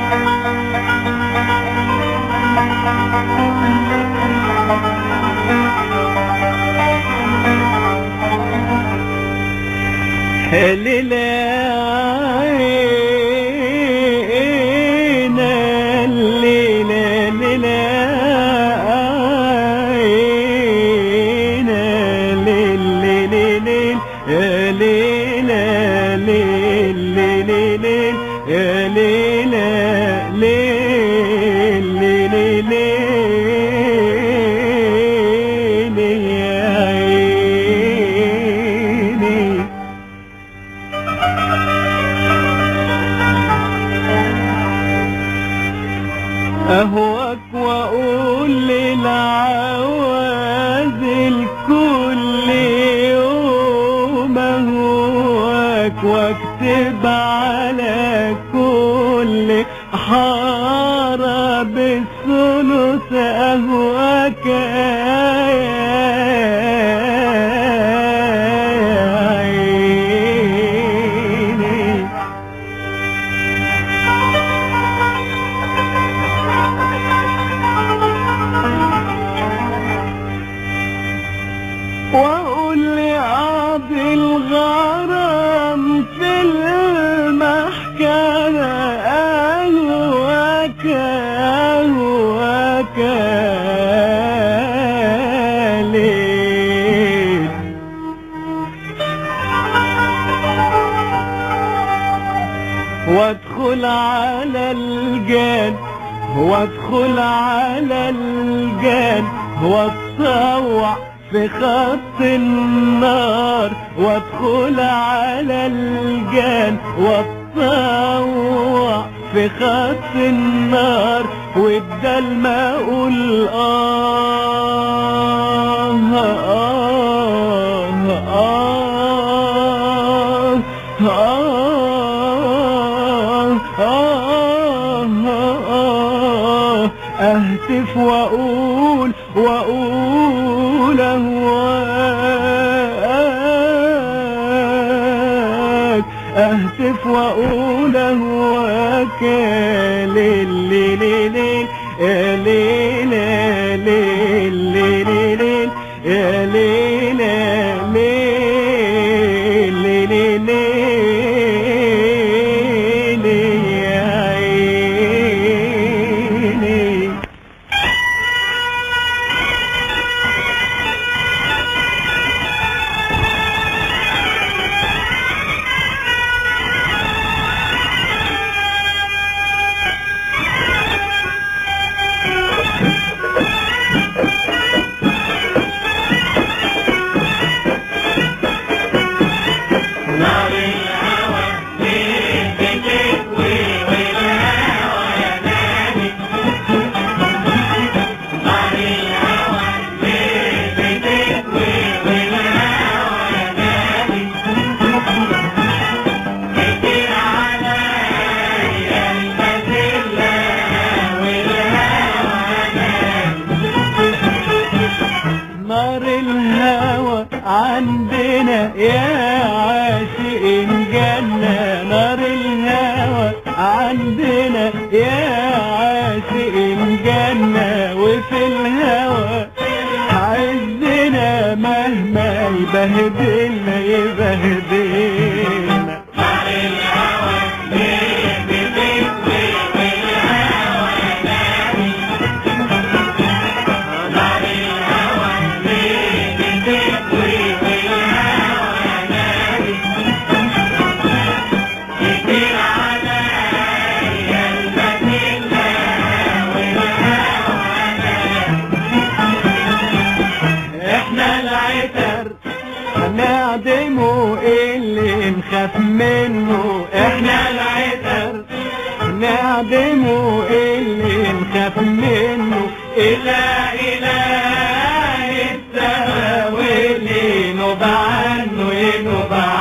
الليلة عينا الليلة الليلة عينا الليل ليل ليل يا ليلة ليل ليل ليل يا ليلة ليل ليل ليل يا عيني أهواك وأقول للعواز الكل يوم أهواك واكتب على كل حارة بالثلث أهواك يا عيني واقول لقاضي الغرام في المحكمة أهواك أهواك ليل وادخل على الجان وادخل على الجان واتطوع في خط النار وادخل على الجان واتطوع في خط النار وبدل ما اقول آه آه آه آه آه آه أهتف وأقول وأقول أهواك أهتف وأقول أهواك ليل ليل ليل يا ليل يا ليل ليل ليل يا ليل يا ليل ليل ليل يا عيني نار الهوى عندنا يا عاشق جنة نار الهوى عندنا يا عاشق جنة وفي الهوى عزنا مهما يبهدلنا يبهدلنا احنا العتر هنعدمه اللي نخاف منه احنا العتر نعدمه اللي نخاف منه إلا إله السما واللي نوب عنه ينوب عنه